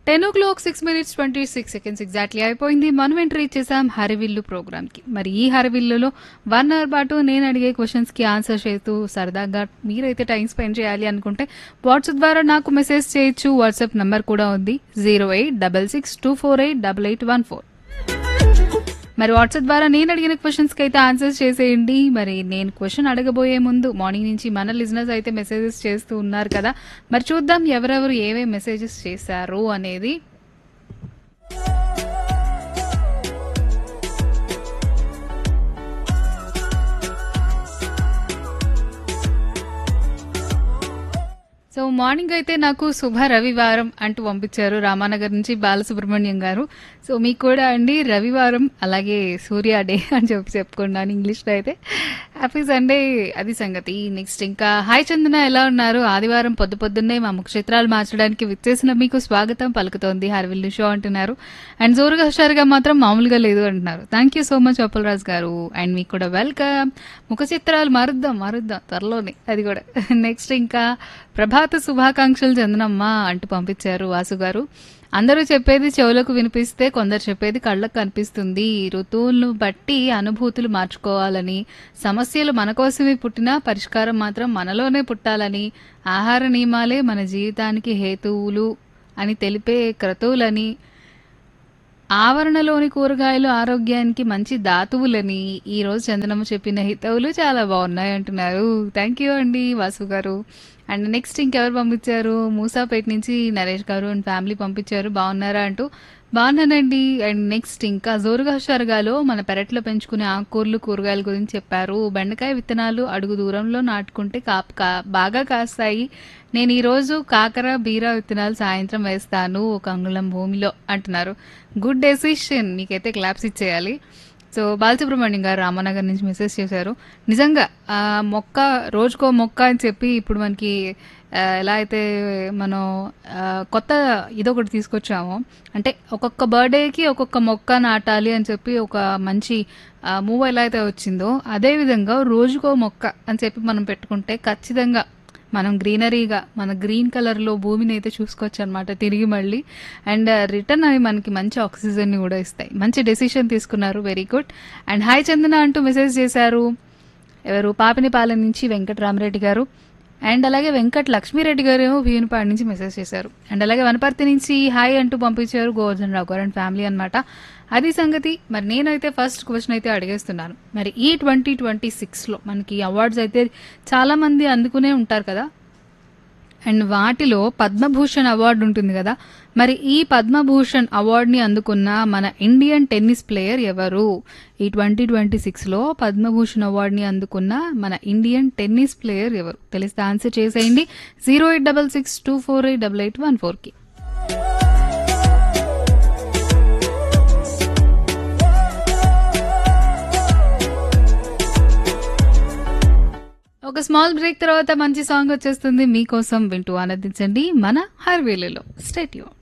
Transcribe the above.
ten o'clock six minutes twenty six seconds exactly అయిపోయింది మనం entry ఇచ్చేసాం హరివిల్లు ప్రోగ్రామ్కి మరి ఈ హరివిల్లులో వన్ అవర్ పాటు నేను అడిగే క్వశ్చన్స్కి ఆన్సర్ చేస్తూ సరదాగా మీరైతే టైం స్పెండ్ చేయాలి అనుకుంటే వాట్సాప్ ద్వారా నాకు మెసేజ్ చేయొచ్చు వాట్సాప్ నంబర్ కూడా ఉంది zero eight double six two four eight double eight one four మరి వాట్సాప్ ద్వారా నేను అడిగిన క్వశ్చన్స్కి అయితే ఆన్సర్స్ చేసేయండి మరి నేను క్వశ్చన్ అడగబోయే ముందు మార్నింగ్ నుంచి మన లిజినెస్ అయితే మెసేజెస్ చేస్తూ ఉన్నారు కదా మరి చూద్దాం ఎవరెవరు ఏవే మెసేజెస్ చేశారు అనేది సో మార్నింగ్ అయితే నాకు శుభ రవివారం అంటూ పంపించారు రామానగర్ నుంచి బాలసుబ్రహ్మణ్యం గారు సో మీకు కూడా అండి రవివారం అలాగే సూర్య డే అని చెప్పి చెప్పుకున్నాను ఇంగ్లీష్లో అయితే హ్యాపీ సండే అది సంగతి నెక్స్ట్ ఇంకా హాయ్ చందన ఎలా ఉన్నారు ఆదివారం పొద్దు పొద్దున్నే మా ముఖ చిత్రాలు మార్చడానికి విచ్చేసిన మీకు స్వాగతం పలుకుతోంది హర్విల్లు షో అంటున్నారు అండ్ జోరుగా హుషారుగా మాత్రం మామూలుగా లేదు అంటున్నారు thank you so much Appalaraju garu and మీకు కూడా వెల్కమ్ ముఖ చిత్రాలు మారుద్దాం మారుద్దాం త్వరలోనే అది కూడా నెక్స్ట్ ఇంకా ప్రభాత శుభాకాంక్షలు చందనమ్మ అంటూ పంపించారు వాసు గారు అందరూ చెప్పేది చెవులకు వినిపిస్తే కొందరు చెప్పేది కళ్ళకు కనిపిస్తుంది ఋతువులను బట్టి అనుభూతులు మార్చుకోవాలని సమస్యలు మన కోసమే పుట్టినా పరిష్కారం మాత్రం మనలోనే పుట్టాలని ఆహార నియమాలే మన జీవితానికి హేతువులు అని తెలిపే క్రతువులని ఆవరణలోని కూరగాయలు ఆరోగ్యానికి మంచి దాతువులని ఈ రోజు చందనమ్మ చెప్పిన హితవులు చాలా బాగున్నాయి అంటున్నారు థ్యాంక్ యూ అండి వాసు గారు అండ్ నెక్స్ట్ ఇంకెవరు పంపించారు మూసాపేట నుంచి నరేష్ గారు అండ్ ఫ్యామిలీ పంపించారు బాగున్నారా అంటూ బాగున్నానండి అండ్ నెక్స్ట్ ఇంకా జోరుగా హుషారుగాలో మన పెరట్లో పెంచుకునే ఆకుకూరలు కూరగాయల గురించి చెప్పారు బెండకాయ విత్తనాలు అడుగు దూరంలో నాటుకుంటే కాపు కా బాగా కాస్తాయి నేను ఈరోజు కాకర బీర విత్తనాలు సాయంత్రం వేస్తాను ఒక అంగుళం భూమిలో అంటున్నారు గుడ్ డెసిషన్ మీకైతే క్లాప్స్ ఇచ్చేయాలి సో బాలసుబ్రహ్మణ్యం గారు రామనగర్ నుంచి మెసేజ్ చేశారు నిజంగా ఆ మొక్క రోజుకో మొక్క అని చెప్పి ఇప్పుడు మనకి ఆ, ఎలా అయితే మనం ఆ, కొత్త ఇదొకటి తీసుకొచ్చామో అంటే ఒక్కొక్క బర్త్డేకి ఒక్కొక్క మొక్క నాటాలి అని చెప్పి ఒక మంచి మూవ్ ఎలా అయితే వచ్చిందో అదే విధంగా రోజుకో మొక్క అని చెప్పి మనం పెట్టుకుంటే ఖచ్చితంగా మనం గ్రీనరీగా మన గ్రీన్ కలర్లో భూమిని అయితే చూసుకోవచ్చు అనమాట తిరిగి మళ్ళీ అండ్ రిటర్న్ అవి మనకి మంచి ఆక్సిజన్ని కూడా ఇస్తాయి మంచి డెసిషన్ తీసుకున్నారు very good and hi Chandana అంటూ మెసేజ్ చేశారు ఎవరు పాపినిపాలెం నుంచి వెంకటరామరెడ్డి గారు అండ్ అలాగే వెంకట్ లక్ష్మీరెడ్డి గారు ఏమో భీమునిపాడు నుంచి మెసేజ్ చేశారు అండ్ అలాగే వనపర్తి నుంచి హాయ్ అంటూ పంపించారు గోవర్ధన్ రావు గారు అండ్ ఫ్యామిలీ అనమాట అది సంగతి మరి నేనైతే ఫస్ట్ క్వశ్చన్ అయితే అడిగేస్తున్నాను మరి ఈ ట్వంటీ ట్వంటీ సిక్స్లో మనకి అవార్డ్స్ అయితే చాలామంది అందుకునే ఉంటారు కదా అండ్ వాటిలో పద్మభూషణ్ అవార్డు ఉంటుంది కదా మరి ఈ పద్మభూషణ్ అవార్డుని అందుకున్న మన ఇండియన్ టెన్నిస్ ప్లేయర్ ఎవరు ఈ ట్వంటీ ట్వంటీ సిక్స్లో పద్మభూషణ్ అవార్డుని అందుకున్న మన ఇండియన్ టెన్నిస్ ప్లేయర్ ఎవరు తెలిస్తే ఆన్సర్ చేసేయండి zero eight double six two four eight double eight one ఫోర్కి ఒక స్మాల్ బ్రేక్ తర్వాత మంచి సాంగ్ వచ్చేస్తుంది మీకోసం వింటూ ఆనందించండి మన హర్వేలీలో స్టేట్యూన్